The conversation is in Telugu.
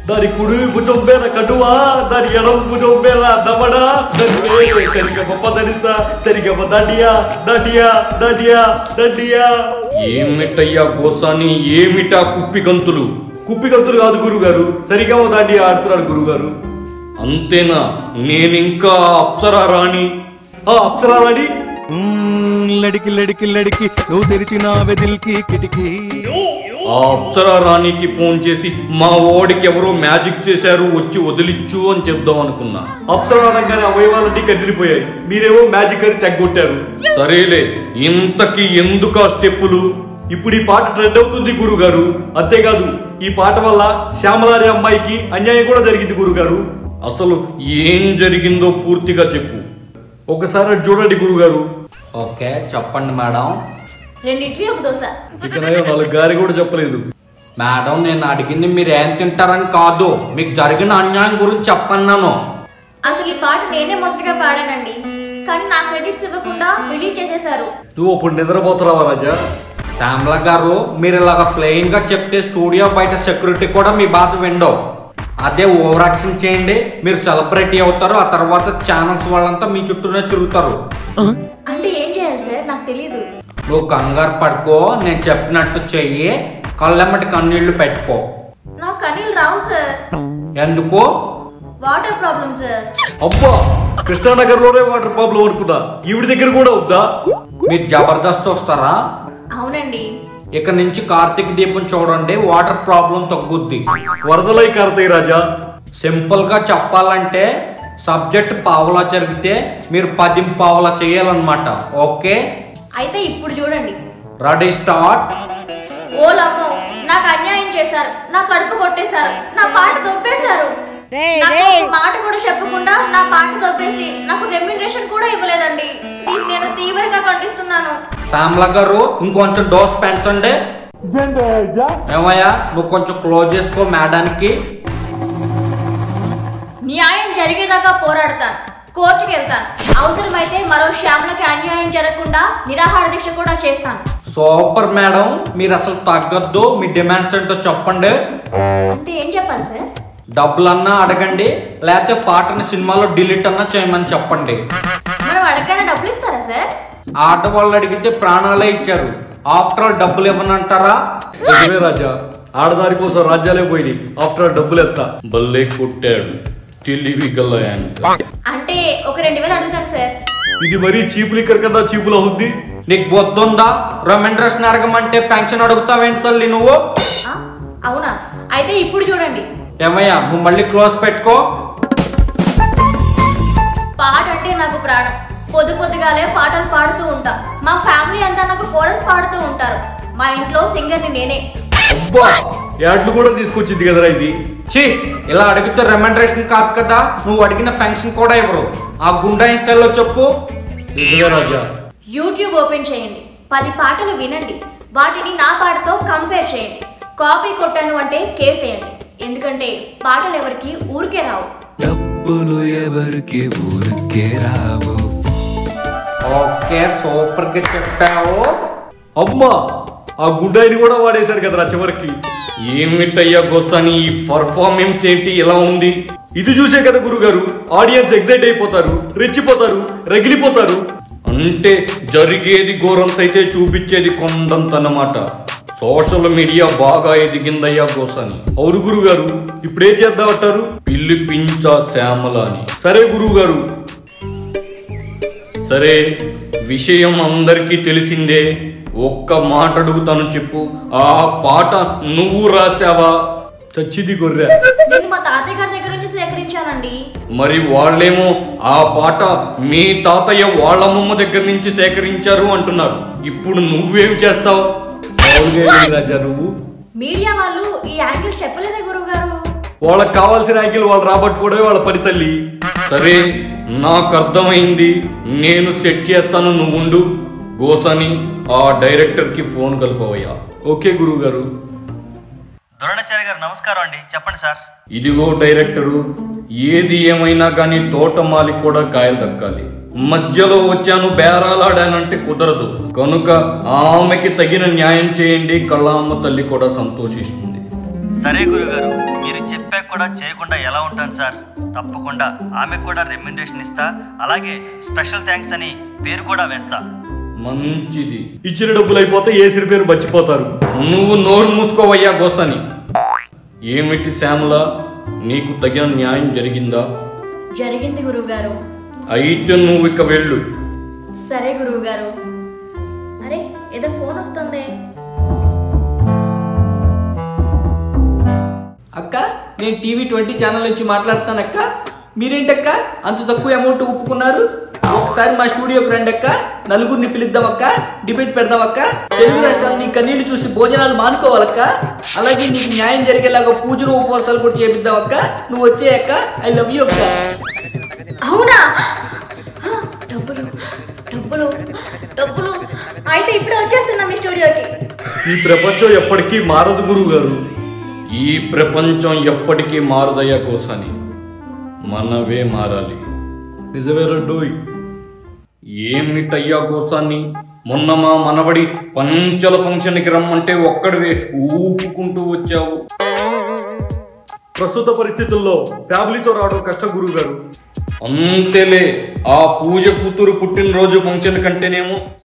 దాని కుడి భుజం మీద కటువా దాని ఎడం భుజం మీద దమడ దాని పేరు సరిగ గొప్ప దనిస సరిగ దండియా దండియా దండియా దండియా ఏమిటయ్యా గోసాని ఏమిటా కుప్పి గంతులు కుప్పి గంతులు కాదు గురుగారు సరిగా దాండియా ఆడుతున్నాడు గురుగారు అంతేనా నేనింకా అప్సరా రాణి ఆ అప్సరా రాణి మ్మ్, లడికి లడికి లడికి నువ్వు తెరిచిన వెదిల్కి కిటికీ ఆ అప్సరా రాణికి ఫోన్ చేసి మా ఓడికి ఎవరో మ్యాజిక్ చేశారు వచ్చి వదిలిచ్చు అని చెప్దాం అనుకున్నా అప్సరా అనగానే అవయవాలన్నీ కదిలిపోయాయి మీరేమో మ్యాజిక్ అని తెగ్గొట్టారు సరేలే ఇంతకి ఎందుకు ఆ స్టెప్పులు ఇప్పుడు ఈ పాట ట్రెండ్ అవుతుంది గురుగారు అంతేకాదు ఈ పాట వల్ల శ్యామల అనే అమ్మాయికి అన్యాయం కూడా జరిగింది గురుగారు అసలు ఏం జరిగిందో పూర్తిగా చెప్పు ఒకసారి అటు చూడండి గురుగారు ఓకే చెప్పండి మేడం రెండు ఇడ్లీ ఒక దోశ ఇక నయం నాలుగు గారి కూడా చెప్పలేదు మేడం నేను అడిగింది మీరు ఏం తింటారని కాదు మీకు జరిగిన అన్యాయం గురించి చెప్పన్నాను అసలు ఈ పాట నేనే మొదటగా పాడానండి కానీ నా క్రెడిట్స్ ఇవ్వకుండా రిలీజ్ చేసేశారు నువ్వు అప్పుడు నిద్రపోతున్నావా రాజా శ్యామల గారు మీరు ఇలాగ ప్లెయిన్ గా చెప్తే స్టూడియో బయట సెక్యూరిటీ కూడా మీ బాధ విండో అదే ఓవర్ యాక్షన్ చేయండి మీరు సెలబ్రిటీ అవుతారు ఆ తర్వాత ఛానల్స్ వాళ్ళంతా మీ చుట్టూనే తిరుగుతారు అంటే ఏం చేయాలి సార్ నాకు తెలీదు నువ్వు కంగారు పడుకో నేను చెప్పినట్టు చెయ్యి కళ్ళెమ్మటి కన్నీళ్లు పెట్టుకో నాకు కనీలు రావు సార్ ఎందుకు వాటర్ ప్రాబ్లం సార్ అబ్బా కృష్ణానగర్ లోనే వాటర్ ప్రాబ్లం అనుకున్నా ఈవిడి దగ్గర కూడా ఉందా మీరు జబర్దస్త్ చూస్తారా అవునండి ఇక నుంచి కార్తీక దీపం చూడండి వాటర్ ప్రాబ్లం తగ్గుద్ది వరదలై కారతాయి రాజా సింపుల్ గా చెప్పాలంటే సబ్జెక్ట్ పావలా జరిగితే మీరు పది పావలా చేయాలన్నమాట ఓకే అయితే ఇప్పుడు చూడండి రెడీ స్టార్ట్ ఓలమ్మో నాకు అన్యాయం చేశారు నా కడుపు కొట్టేశారు నా పాట దొబ్బేశారు నాకు ఒక మాట కూడా చెప్పకుండా నా పాట దొబ్బేసి నాకు రెమ్యునరేషన్ కూడా ఇవ్వలేదండి దీన్ని నేను తీవ్రంగా ఖండిస్తున్నాను శ్యామల గారు ఇంకొంచెం డోస్ పెంచండి ఏమయ్యా నువ్వు కొంచెం క్లోజ్ చేసుకో మేడానికి న్యాయం జరిగేదాకా పోరాడతాను కోర్టుకి వెళ్తాను అవసరమైతే మరో శ్యామలకి అన్యాయం జరగకుండా నిరాహార దీక్ష కూడా చేస్తాను సూపర్ మేడం మీరు అసలు తగ్గొద్దు మీ డిమాండ్స్ ఏంటో చెప్పండి అంటే ఏం చెప్పాలి సార్ డబ్బులన్నా అడగండి లేకపోతే పాటని సినిమాలో డిలీట్ అన్నా చేయమని చెప్పండి మనం అడగగానే డబ్బులు ఇస్తారా సార్ ఆడవాళ్ళు అడిగితే ప్రాణాలే ఇచ్చారు ఆఫ్టర్ ఆల్ డబ్బులు ఇవ్వనంటారా నిజమే రాజా ఆడదారి కోసం రాజ్యాలే పోయినాయి ఆఫ్టర్ డబ్బులు ఎత్త బల్లే కొట్టాడు తెలివి గల యాంక. అంటే ఒక రెండు వేలు అడుగుతాను సార్ ఇది మరీ చీపు లిక్కర్ కన్నా చీపులా ఉంది నీకు బొద్దుందా రెమెండ్రేషన్ అడగమంటే ఫంక్షన్ అడుగుతావేంటి తల్లి నువ్వు ఆ? అవునా అయితే ఇప్పుడు చూడండి ఏమయ్యా నువ్వు మళ్ళీ క్లోజ్ పెట్టుకో పాట అంటే నాకు ప్రాణం పొద్దు పొద్దుగాలే పాటలు పాడుతూ ఉంటా మా ఫ్యామిలీ అంతా నాకు కోరస్ పాడుతూ ఉంటారు మా ఇంట్లో సింగర్ని నేనే అబ్బా యాడ్లు కూడా తీసుకొచ్చింది కదరా ఇది ఛీ ఇలా అడిగితే రెమెండ్రేషన్ కాదు కదా నువ్వు అడిగిన ఫంక్షన్ కూడా ఇవ్వరు ఆ గుండా స్టైల్లో చెప్పు నిజమే రాజా యూట్యూబ్ ఓపెన్ చేయండి పది పాటలు వినండి వాటిని నా పాటతో కంపేర్ చేయండి కాపీ కొట్టాను అంటే కేసు వేయండి ఎందుకంటే పాటలు ఎవరికి ఊరికే రావు డబ్బులు ఎవరికి ఊరికే రావు ఓకే సూపర్ గా చెప్పావు అమ్మా ఆ గుడ్డాయిని కూడా వాడేశారు కదరా చివరికి ఏమిటయ్యా గొస్సని ఈ పర్ఫార్మెన్స్ ఏంటి ఇలా ఉంది ఇది చూసే కదా గురుగారు ఆడియన్స్ ఎగ్జైట్ అయిపోతారు రెచ్చిపోతారు రగిలిపోతారు అంటే జరిగేది ఘోరంతైతే చూపించేది కొండంత అన్నమాట సోషల్ మీడియా బాగా ఎదిగిందయ్యా గోసాని అవును గురుగారు ఇప్పుడేం చేద్దామంటారు పిలిపించా శ్యామల అని సరే గురువుగారు సరే విషయం అందరికీ తెలిసిందే ఒక్క మాట అడుగుతాను చెప్పు ఆ పాట నువ్వు రాసావా చచ్చిది గొర్రె నేను మా తాతయ్య గారి దగ్గర నుంచి సేకరించానండి మరి వాళ్ళేమో ఆ పాట మీ తాతయ్య వాళ్ళమ్మమ్మ దగ్గర నుంచి సేకరించారు అంటున్నారు ఇప్పుడు నువ్వేం చేస్తావు రాజా నువ్వు మీడియా వాళ్ళు ఈ యాంగిల్ చెప్పలేదే గురువుగారు వాళ్ళకి కావాల్సిన యాంగిల్ వాళ్ళు రాబట్టుకోవడమే వాళ్ళ పని తల్లి సరే నాకు అర్థమైంది నేను సెట్ చేస్తాను నువ్వు ఉండు గోసాని ఆ డైరెక్టర్ కి ఫోన్ కలుపవయ్యా ఓకే గురువు గారు ద్రోణాచార్య గారు నమస్కారం అండి చెప్పండి సార్ ఇదిగో డైరెక్టరు ఏది ఏమైనా కానీ తోటమాలి కూడా కాయలు దక్కాలి మధ్యలో వచ్చాను బేరాలాడానంటే కుదరదు కనుక ఆమెకి తగిన న్యాయం చేయండి కళ్ళామ్మ తల్లి కూడా సంతోషిస్తుంది సరే గురుగారు మీరు చెప్పాక కూడా చేయకుండా ఎలా ఉంటాను సార్ తప్పకుండా ఆమెకు కూడా రెమ్యునరేషన్ ఇస్తా అలాగే స్పెషల్ థ్యాంక్స్ అని పేరు కూడా వేస్తా మంచిది ఇచ్చిన డబ్బులు అయిపోతే ఏసిరి పేరు మర్చిపోతారు నువ్వు నోరు మూసుకోవయ్యా గోసని ఏమిటి శ్యామల నీకు తగిన న్యాయం జరిగిందా జరిగింది గురువుగారు అయితే నువ్వు ఇక వెళ్ళు సరే గురువుగారు అరే ఏదో ఫోన్ వస్తుంది అక్క నేను టీవీ ట్వంటీ ఛానల్ నుంచి మాట్లాడుతాను అక్క మీరేంటక్క అంత తక్కువ అమౌంట్ ఒప్పుకున్నారు ఒకసారి మా స్టూడియోకి రండి అక్క నలుగురిని పిలుద్దాం అక్క డిబేట్ పెడదాం అక్క తెలుగు రాష్ట్రాలు నీ కన్నీళ్లు చూసి భోజనాలు మానుకోవాలక్క అలాగే నీకు న్యాయం జరిగేలాగా పూజలు ఉపవాసాలు కూడా చేపిద్దాం అక్క నువ్వు వచ్చే అక్క ఐ లవ్ యూ అక్క అవునా ఆ, డబ్బులు డబ్బులు డబ్బులు అయితే ఇప్పుడే వచ్చేస్తున్నా మీ స్టూడియోకి ఈ ప్రపంచం ఎప్పటికీ మారదు గురువు గారు ఈ ప్రపంచం ఎప్పటికీ మారదయ్యా కోసని మనవే మారాలి నిజమే రడ్డోయ్ ఏమిటయ్యా కోసాన్ని మొన్న మా మనవడి పంచల ఫంక్షన్కి రమ్మంటే ఒక్కడివే ఊపుకుంటూ వచ్చావు ప్రస్తుత పరిస్థితుల్లో ఫ్యామిలీతో రావడం కష్టం గురువు గారు అంతేలే ఆ పూజ కూతురు పుట్టినరోజు ఫంక్షన్ కంటేనేమో